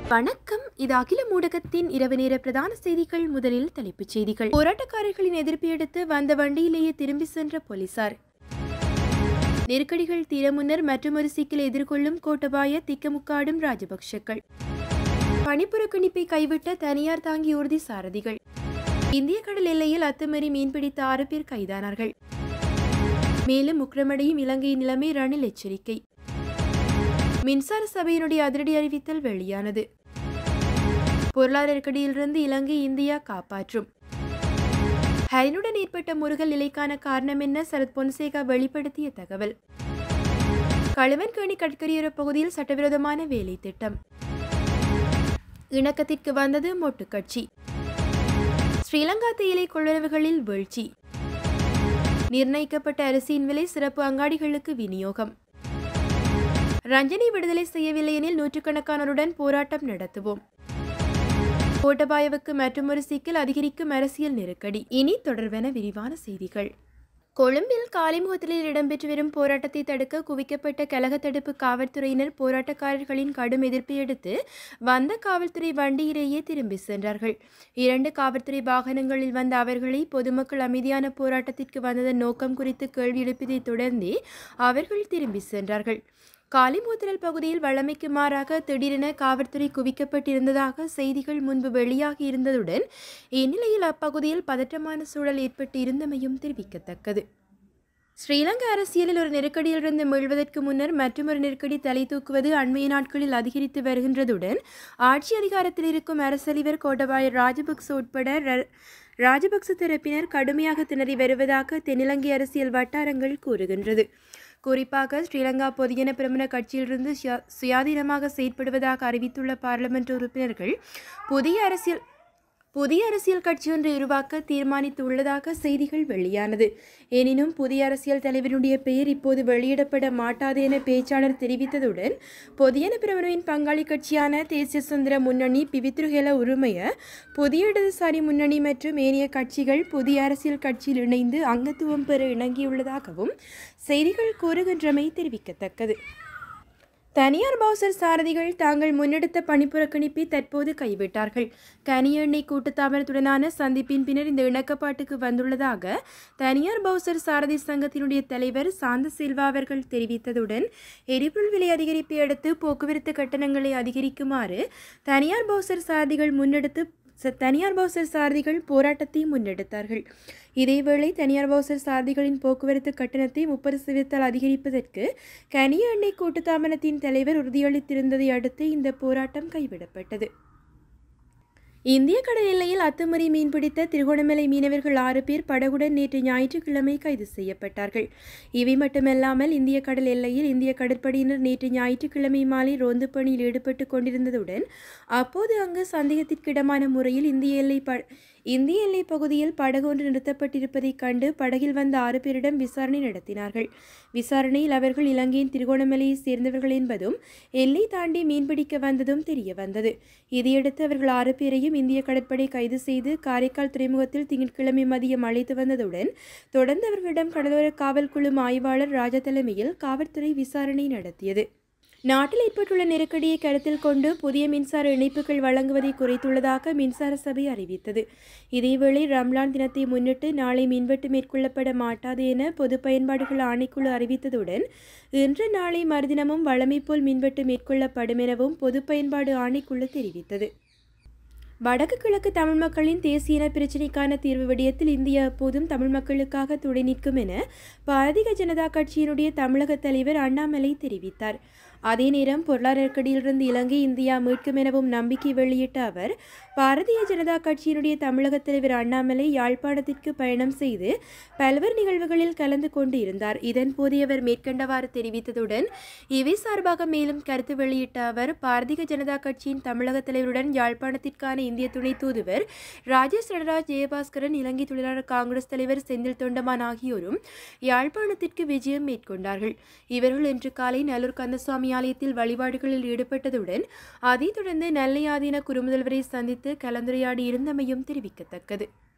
வணக்கம் இது அகில ஊடகத்தின் இரவு நேர பிரதான செய்திகள் முதலில் தலைப்புச் செய்திகள் போராட்டக்காரர்களின் எதிர்ப்பை அடுத்து வந்த வண்டியிலேயே திரும்பி சென்ற போலீசார் நெருக்கடிகள் தீர முன்னர் மற்றொரு சிக்கலை எதிர்கொள்ளும் கோட்டபாய திக்கமுக்காடும் ராஜபக்ஷக்கள் பணிப்புறக்கணிப்பை கைவிட்ட தனியார் தாங்கி ஊர்தி சாரதிகள் இந்திய கடல் எல்லையில் அத்துமீறி மீன்பிடித்த ஆறு பேர் கைதானார்கள் மேலும் உக்கிரமடையும் இலங்கையின் நிலைமை ரணில் எச்சரிக்கை மின்சார சபையினுடைய அதிரடி அறிவித்தல் வெளியானது பொருளாதார நெருக்கடியிலிருந்து இலங்கை இந்தியா காப்பாற்றும் ஹரினுடன் ஏற்பட்ட முருகல் நிலைக்கான காரணம் என்ன சரத் பொன்சேகா வெளிப்படுத்திய தகவல் களுவன்கேணி கடற்கரையோர பகுதியில் சட்டவிரோதமான வேலை திட்டம் இணக்கத்திற்கு வந்தது மொட்டு கட்சி ஸ்ரீலங்கா தேயிலை கொள்ளளவுகளில் வீழ்ச்சி நிர்ணயிக்கப்பட்ட அரிசியின் விலை சிறப்பு அங்காடிகளுக்கு விநியோகம் ரஞ்சனி விடுதலை செய்யவில்லை எனில் நூற்றுக்கணக்கானோருடன் போராட்டம் நடத்துவோம் கோட்டபாயவுக்கு மற்றொரு சிக்கல் அதிகரிக்கும் அரசியல் நெருக்கடி இனி தொடர்வென விரிவான செய்திகள் கொழும்பில் காலிமுகத்திலில் இடம்பெற்று வரும் போராட்டத்தை தடுக்க குவிக்கப்பட்ட கலக தடுப்பு காவல்துறையினர் போராட்டக்காரர்களின் கடும் எதிர்ப்பை அடுத்து வந்த காவல்துறை வண்டியிலேயே திரும்பி சென்றார்கள் இரண்டு காவல்துறை வாகனங்களில் வந்த அவர்களை பொதுமக்கள் அமைதியான போராட்டத்திற்கு வந்ததன் நோக்கம் குறித்து கேள்வி எழுப்பியதைத் தொடர்ந்தே அவர்கள் திரும்பி சென்றார்கள் காலிமூத்திரல் பகுதியில் வழமைக்கு மாறாக திடீரென காவல்துறை குவிக்கப்பட்டிருந்ததாக செய்திகள் முன்பு வெளியாகி இருந்ததுடன் இந்நிலையில் அப்பகுதியில் பதற்றமான சூழல் ஏற்பட்டு இருந்தமையும் தெரிவிக்கத்தக்கது ஸ்ரீலங்கா அரசியலில் ஒரு நெருக்கடியிலிருந்து மீள்வதற்கு முன்னர் மற்றொரு நெருக்கடி தலை தூக்குவது அண்மைய நாட்களில் அதிகரித்து வருகின்றதுடன் ஆட்சி அதிகாரத்தில் இருக்கும் அரசலிவர் கோட்டபாய ராஜபக்ச உட்பட ர- ராஜபக்ச தரப்பினர் கடுமையாக திணறி வருவதாக தென்னிலங்கை அரசியல் வட்டாரங்கள் கூறுகின்றது குறிப்பாக ஸ்ரீலங்கா பொதுஜன பிரமுன கட்சியிலிருந்து சுயா- சுயாதீனமாக செயற்படுவதாக அறிவித்துள்ள பாராளுமன்ற உறுப்பினர்கள் புதிய அரசியல் புதிய அரசியல் கட்சி ஒன்றை உருவாக்க தீர்மானித்துள்ளதாக செய்திகள் வெளியானது எனினும் புதிய அரசியல் தலைவருடைய பெயர் இப்போது வெளியிடப்பட மாட்டாது என பேச்சாளர் தெரிவித்ததுடன் பொதியன பிரமுனவின் பங்காளி கட்சியான தேசிய சுதந்திர முன்னணி பிவித்ருஹெல உரிமைய புதிய இடதுசாரி முன்னணி மற்றும் ஏனைய கட்சிகள் புதிய அரசியல் கட்சியில் இணைந்து அங்கத்துவம் பெற இணங்கியுள்ளதாகவும் செய்திகள் கூறுகின்றமை தெரிவிக்கத்தக்கது தனியார் பவுசர் சாரதிகள் தாங்கள் முன்னெடுத்த பணிப்புறக்கணிப்பை தற்போது கைவிட்டார்கள் கனி எண்ணெய் கூட்டுத்தாபனத்துடனான சந்திப்பின் பின்னர் இந்த இணக்கப்பாட்டுக்கு வந்துள்ளதாக தனியார் பவுசர் சாரதி சங்கத்தினுடைய தலைவர் சாந்த சில்வா அவர்கள் தெரிவித்ததுடன் எரிபொருள் விலை அதிகரிப்பை அடுத்து போக்குவரத்து கட்டணங்களை அதிகரிக்குமாறு தனியார் பவுசர் சாரதிகள் முன்னெடுத்து ச- தனியார் பவுசர் சாரதிகள் போராட்டத்தை முன்னெடுத்தார்கள் இதேவேளை தனியார் பவுசர் சாரதிகளின் போக்குவரத்து கட்டணத்தை முப்பது சதவீதத்தால் அதிகரிப்பதற்கு கனிய எண்ணெய் கூட்டுத்தாபனத்தின் தலைவர் உறுதியளித்திருந்ததை அடுத்து இந்த போராட்டம் கைவிடப்பட்டது இந்திய கடல் எல்லையில் அத்துமீறி மீன்பிடித்த திருகோணமலை மீனவர்கள் ஆறு பேர் படகுடன் நேற்று ஞாயிற்றுக்கிழமை கைது செய்யப்பட்டார்கள் இவை மட்டுமல்லாமல் இந்திய கடல் எல்லையில் இந்திய கடற்படையினர் நேற்று ஞாயிற்றுக்கிழமை மாலை ரோந்து பணியில் ஈடுபட்டு கொண்டிருந்ததுடன் அப்போது அங்கு சந்தேகத்திற்கிடமான முறையில் இந்திய எல்லை ப இந்திய எல்லை பகுதியில் படகு ஒன்று நிறுத்தப்பட்டிருப்பதைக் கண்டு படகில் வந்த ஆறு பேரிடம் விசாரணை நடத்தினார்கள் விசாரணையில் அவர்கள் இலங்கையின் திருகோணமலையைச் சேர்ந்தவர்கள் என்பதும் எல்லை தாண்டி மீன்பிடிக்க வந்ததும் தெரிய வந்தது இதையடுத்து அவர்கள் ஆறு பேரையும் இந்திய கடற்படை கைது செய்து காரைக்கால் துறைமுகத்தில் திங்கட்கிழமை மதியம் அழைத்து வந்ததுடன் தொடர்ந்து அவர்களிடம் கடலோர காவல் குழு ஆய்வாளர் ராஜா தலைமையில் காவல்துறை விசாரணை நடத்தியது நாட்டில் ஏற்பட்டுள்ள நெருக்கடியை கருத்தில் கொண்டு புதிய மின்சார இணைப்புகள் வழங்குவதை குறைத்துள்ளதாக மின்சார சபை அறிவித்தது இதேவேளை ரம்லான் தினத்தை முன்னிட்டு நாளை மின்வெட்டு மேற்கொள்ளப்பட மாட்டாது என பொது பயன்பாடுகள் ஆணைக்குழு அறிவித்ததுடன் இன்று நாளை மறுதினமும் வழமை போல் மின்வெட்டு மேற்கொள்ளப்படும் எனவும் பொது பயன்பாடு ஆணைக்குழு தெரிவித்தது வடக்கு கிழக்கு தமிழ் மக்களின் தேசிய இன பிரச்சினைக்கான தீர்வு விடயத்தில் இந்தியா எப்போதும் தமிழ் மக்களுக்காக துணை நிற்கும் என பாரதிய ஜனதா கட்சியினுடைய தமிழக தலைவர் அண்ணாமலை தெரிவித்தார் அதே நேரம் பொருளாதார நெருக்கடியிலிருந்து இலங்கை இந்தியா மீட்கும் எனவும் நம்பிக்கை வெளியிட்ட அவர் பாரதிய ஜனதா கட்சியினுடைய தமிழக தலைவர் அண்ணாமலை யாழ்ப்பாணத்திற்கு பயணம் செய்து பல்வேறு நிகழ்வுகளில் கலந்து கொண்டு இருந்தார் இதன் போது அவர் மேற்கண்டவாறு தெரிவித்ததுடன் இவை சார்பாக மேலும் கருத்து வெளியிட்ட அவர் பாரதிய ஜனதா கட்சியின் தமிழக தலைவருடன் யாழ்ப்பாணத்திற்கான இந்திய துணை தூதுவர் ராஜேஷ் நடராஜ் ஜெயபாஸ்கரன் இலங்கை தொழிலாளர் காங்கிரஸ் தலைவர் செந்தில் தொண்டமான் ஆகியோரும் யாழ்ப்பாணத்திற்கு விஜயம் மேற்கொண்டார்கள் இவர்கள் இன்று காலை நல்லூர் கந்தசுவாமி ஆலயத்தில் வழிபாடுகளில் ஈடுபட்டதுடன் அதைத் தொடர்ந்து நெல்லை ஆதீன குருமுதல்வரை சந்தித்து கலந்துரையாடி இருந்தமையும் தெரிவிக்கத்தக்கது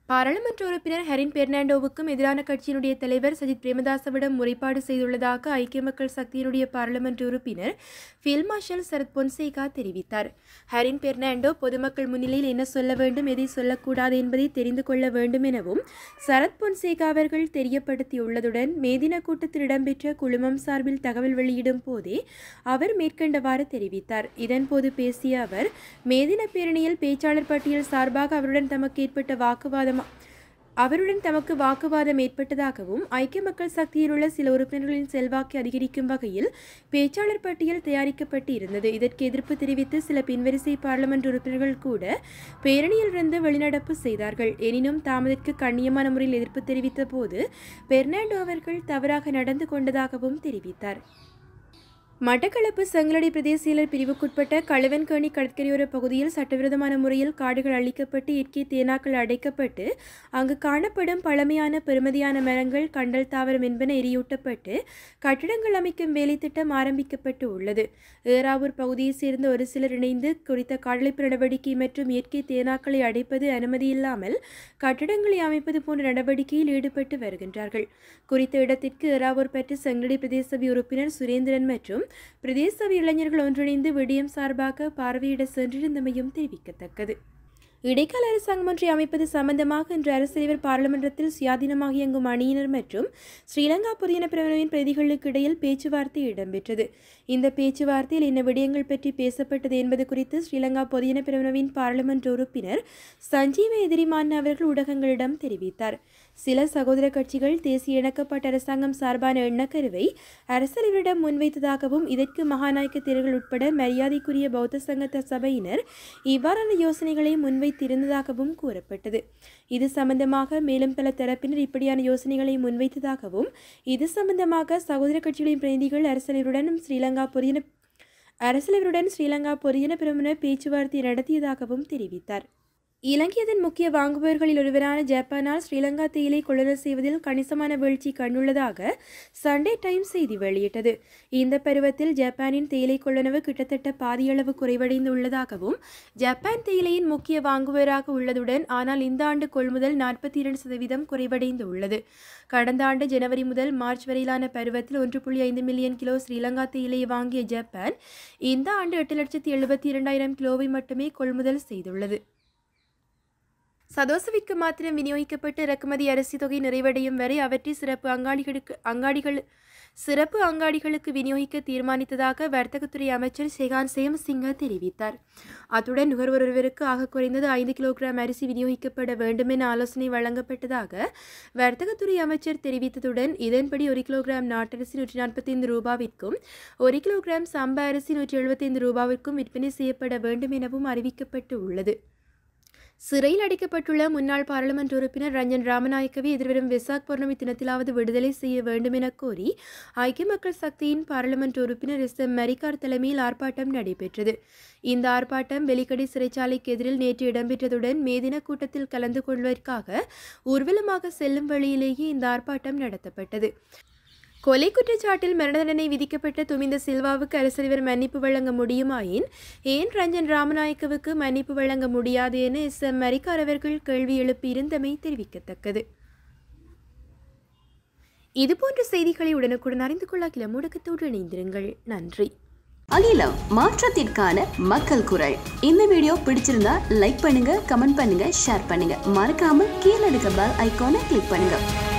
பாராளுமன்ற உறுப்பினர் ஹெரின் பெர்னாண்டோவுக்கும் எதிரான கட்சியினுடைய தலைவர் சஜித் பிரேமதாசவிடம் முறைப்பாடு செய்துள்ளதாக ஐக்கிய மக்கள் சக்தியினுடைய பாராளுமன்ற உறுப்பினர் ஃபீல்ட் மார்ஷல் சரத் பொன்சேகா தெரிவித்தார் ஹெரின் பெர்னாண்டோ பொதுமக்கள் முன்னிலையில் என்ன சொல்ல வேண்டும் எதை சொல்லக்கூடாது என்பதை தெரிந்து கொள்ள வேண்டும் எனவும் சரத் பொன்சேகா அவர்கள் தெரியப்படுத்தியுள்ளதுடன் மேதின கூட்டத்தில் இடம்பெற்ற குழுமம் சார்பில் தகவல் வெளியிடும் போதே அவர் மேற்கண்டவாறு தெரிவித்தார் இதன்போது பேசிய அவர் மேதின பேரணியில் பேச்சாளர் பட்டியல் சார்பாக அவருடன் தமக்கு ஏற்பட்ட வாக்குவாதம் அவருடன் தமக்கு வாக்குவாதம் ஏற்பட்டதாகவும் ஐக்கிய மக்கள் சக்தியில் உள்ள சில உறுப்பினர்களின் செல்வாக்கை அதிகரிக்கும் வகையில் பேச்சாளர் பட்டியல் தயாரிக்கப்பட்டு இருந்தது இதற்கு எதிர்ப்பு தெரிவித்து சில பின்வரிசை பார்லமெண்ட் உறுப்பினர்கள் கூட பேரணியிலிருந்து வெளிநடப்பு செய்தார்கள் எனினும் தாமதற்கு கண்ணியமான முறையில் எதிர்ப்பு தெரிவித்த போது பெர்னாண்டோ அவர்கள் தவறாக நடந்து கொண்டதாகவும் தெரிவித்தார் மட்டக்களப்பு செங்கலடி பிரதேச செயலர் பிரிவுக்குட்பட்ட களுவன்கேணி கடற்கரையோர பகுதியில் சட்டவிரோதமான முறையில் காடுகள் அழிக்கப்பட்டு இயற்கை தேனாக்கள் அடைக்கப்பட்டு அங்கு காணப்படும் பழமையான பெருமதியான மரங்கள் கண்டல் தாவரம் என்பன எரியூட்டப்பட்டு கட்டிடங்கள் அமைக்கும் வேலைத்திட்டம் ஆரம்பிக்கப்பட்டு உள்ளது ஏறாவூர் பகுதியைச் சேர்ந்த ஒரு சிலர் இணைந்து குறித்த காடழிப்பு நடவடிக்கை மற்றும் இயற்கை தேனாக்களை அடைப்பது அனுமதியில்லாமல் கட்டிடங்களை அமைப்பது போன்ற நடவடிக்கையில் ஈடுபட்டு வருகின்றார்கள் குறித்த இடத்திற்கு ஏறாவூர் பெற்ற செங்கலடி பிரதேச சபை உறுப்பினர் சுரேந்திரன் மற்றும் பிரதேச சபை இளைஞர்கள் ஒன்றிணைந்து விடியம் சார்பாக பார்வையிட சென்றிருந்தமையும் தெரிவிக்கத்தக்கது இடைக்கால அரசாங்கம் ஒன்றை அமைப்பது சம்பந்தமாக இன்று அரசலைவர் பாராளுமன்றத்தில் சுயாதீனமாக இயங்கும் அணியினர் மற்றும் ஸ்ரீலங்கா பொதுஜன பிரிவினரின் பிரதிகளுக்கு இடையில் பேச்சுவார்த்தை இடம்பெற்றது இந்த பேச்சுவார்த்தையில் என்ன விடயங்கள் பற்றி பேசப்பட்டது என்பது குறித்து ஸ்ரீலங்கா பொதுஜன பிரிவினரின் பாராளுமன்ற உறுப்பினர் சஞ்சீவ எதிரிமான் அவர்கள் ஊடகங்களிடம் தெரிவித்தார் சில சகோதர கட்சிகள் தேசிய இணக்கப்பட்ட அரசாங்கம் சார்பான எண்ணக்கருவை அரசலைவரிடம் முன்வைத்ததாகவும் இதற்கு மகாநாயக்க தேர்தல் உட்பட மரியாதைக்குரிய பௌத்த சங்கத்த சபையினர் இவ்வாறான யோசனைகளை முன்வைத்திருந்ததாகவும் கூறப்பட்டது இது சம்பந்தமாக மேலும் பல தரப்பினர் இப்படியான யோசனைகளை முன்வைத்ததாகவும் இது சம்பந்தமாக சகோதர கட்சிகளின் பிரதிநிதிகள் அரசலைவருடனும் ஸ்ரீலங்கா பொறியின அரசலைவருடன் ஸ்ரீலங்கா பொறியின பிரமுன பேச்சுவார்த்தை நடத்தியதாகவும் தெரிவித்தார் இலங்கை அதன் முக்கிய வாங்குபவர்களில் ஒருவரான ஜப்பானால் ஸ்ரீலங்கா தேயிலை கொள்ளுதல் செய்வதில் கணிசமான வீழ்ச்சி கண்டுள்ளதாக சண்டே டைம்ஸ் செய்தி வெளியிட்டது இந்த பருவத்தில் ஜப்பானின் தேயிலை கொள்ளுணவு கிட்டத்தட்ட பாதியளவு குறைவடைந்து உள்ளதாகவும் ஜப்பான் தேயிலையின் முக்கிய வாங்குபவராக உள்ளதுடன் ஆனால் இந்த ஆண்டு கொள்முதல் நாற்பத்தி இரண்டு சதவீதம் குறைவடைந்து உள்ளது கடந்த ஆண்டு ஜனவரி முதல் மார்ச் வரையிலான பருவத்தில் ஒன்று புள்ளி ஐந்து மில்லியன் கிலோ ஸ்ரீலங்கா தேயிலையை வாங்கிய ஜப்பான் இந்த ஆண்டு எட்டு லட்சத்தி எழுபத்தி இரண்டாயிரம் கிலோவை மட்டுமே கொள்முதல் செய்துள்ளது சதோசவிற்கு மாத்திரம் விநியோகிக்கப்பட்டு இறக்குமதி அரிசி தொகை நிறைவடையும் வரை அவற்றை சிறப்பு அங்காடிகளுக்கு அங்காடிகள் சிறப்பு அங்காடிகளுக்கு விநியோகிக்க தீர்மானித்ததாக வர்த்தகத்துறை அமைச்சர் செகான் சேமசிங்க தெரிவித்தார் அத்துடன் நுகர்வோர் ஒருவருக்கு ஆக குறைந்தது ஐந்து கிலோகிராம் அரிசி விநியோகிக்கப்பட வேண்டும் என ஆலோசனை வழங்கப்பட்டதாக வர்த்தகத்துறை அமைச்சர் தெரிவித்ததுடன் இதன்படி ஒரு கிலோகிராம் நாட்டரிசி நூற்றி நாற்பத்தைந்து ரூபாவிற்கும் ஒரு கிலோகிராம் சம்பா அரிசி நூற்றி எழுபத்தைந்து ரூபாவிற்கும் விற்பனை செய்யப்பட வேண்டும் எனவும் அறிவிக்கப்பட்டு உள்ளது சிறையில் அடைக்கப்பட்டுள்ள முன்னாள் பாராளுமன்ற உறுப்பினர் ரஞ்சன் ராமநாயக்கவை எதிர்வரும் வெசாக் பௌர்ணமி தினத்திலாவது விடுதலை செய்ய வேண்டும் என கோரி ஐக்கிய மக்கள் சக்தியின் பாராளுமன்ற உறுப்பினர் எஸ் எம் மரிக்கார் தலைமையில் ஆர்ப்பாட்டம் நடைபெற்றது இந்த ஆர்ப்பாட்டம் வெலிக்கடை சிறைச்சாலைக்கு எதிரில் நேற்று இடம்பெற்றதுடன் மேதின கூட்டத்தில் கலந்து கொள்வதற்காக ஊர்வலமாக செல்லும் வழியிலேயே இந்த ஆர்ப்பாட்டம் நடத்தப்பட்டது கொலை குற்றச்சாட்டில் மரண தண்டனை விதிக்கப்பட்ட துமிந்த சில்வாவுக்கு அரசறிவர் மன்னிப்பு வழங்க முடியுமாயின் ஏன் ரஞ்சன் ராமநாயக்கவுக்கு மன்னிப்பு வழங்க முடியாது என எஸ் எம் மரிக்கார் அவர்கள் கேள்வி எழுப்பியிருந்தமை தெரிவிக்கத்தக்கது இதுபோன்ற செய்திகளை உடனுக்குடன் அறிந்து கொள்ள கிள முடக்கத்தோடு இணைந்திருங்கள் நன்றி அகிலம் மாற்றத்திற்கான மக்கள் குரல் இந்த வீடியோ பிடிச்சிருந்தா லைக் பண்ணுங்க கமெண்ட் பண்ணுங்க ஷேர் பண்ணுங்க மறக்காம கீழே இருக்க பெல் ஐகானை கிளிக் பண்ணுங்க